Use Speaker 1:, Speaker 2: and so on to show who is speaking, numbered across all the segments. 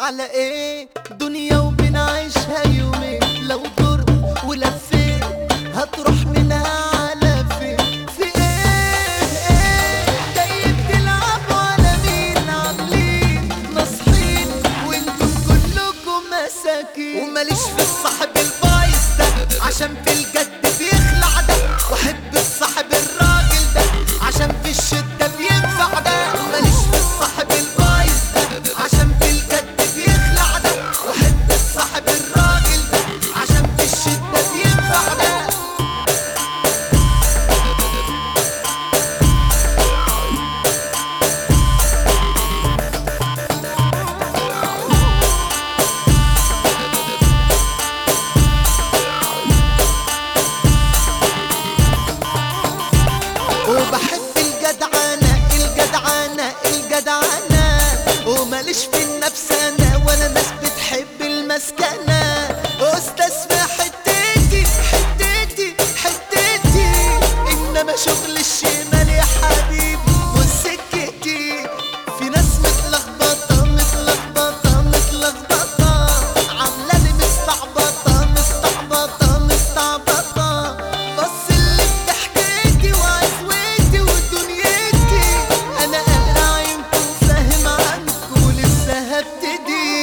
Speaker 1: على ايه دنيا وبنعيشها يومين لو دور ولفيت هتروح منها على فين في ايه ايه جاي بتلعبوا على مين عاملين ناصحين وانتم كلكم مساكين وماليش في الصاحب البايظ ده عشان في الجد بيخلع ده واحب الصاحب الراجل ده عشان في الشدة بينفع ده ماليش في الصاحب البايظ ده عشان في الجد بيخلع ده واحب الصاحب الراجل ده عشان في الشدة بينفع ده وبحب الجدعانة الجدعانة الجدعانة وماليش في النفس انا ولا ناس بتحب المسكنة استاذ في حتتي حتتي حتتي انما شغل الشمال يا حبيبي وسكتي في ناس متلخبطة متلخبطة متلخبطة عاملاني مستعبطة مستعبطة مستعبطة بص اللي بتحكيتي وعزوتي ودنيتي انا قارع عينكم فاهم عنكم لسه هبتدي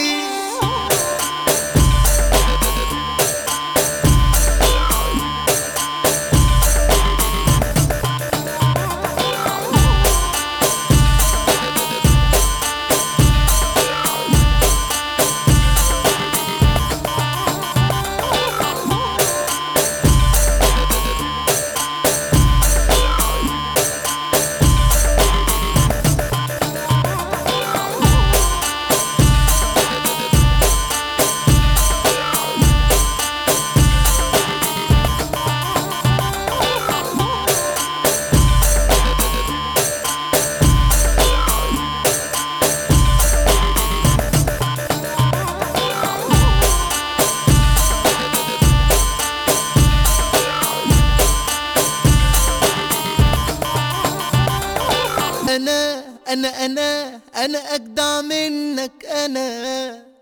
Speaker 1: انا انا انا انا اجدع منك انا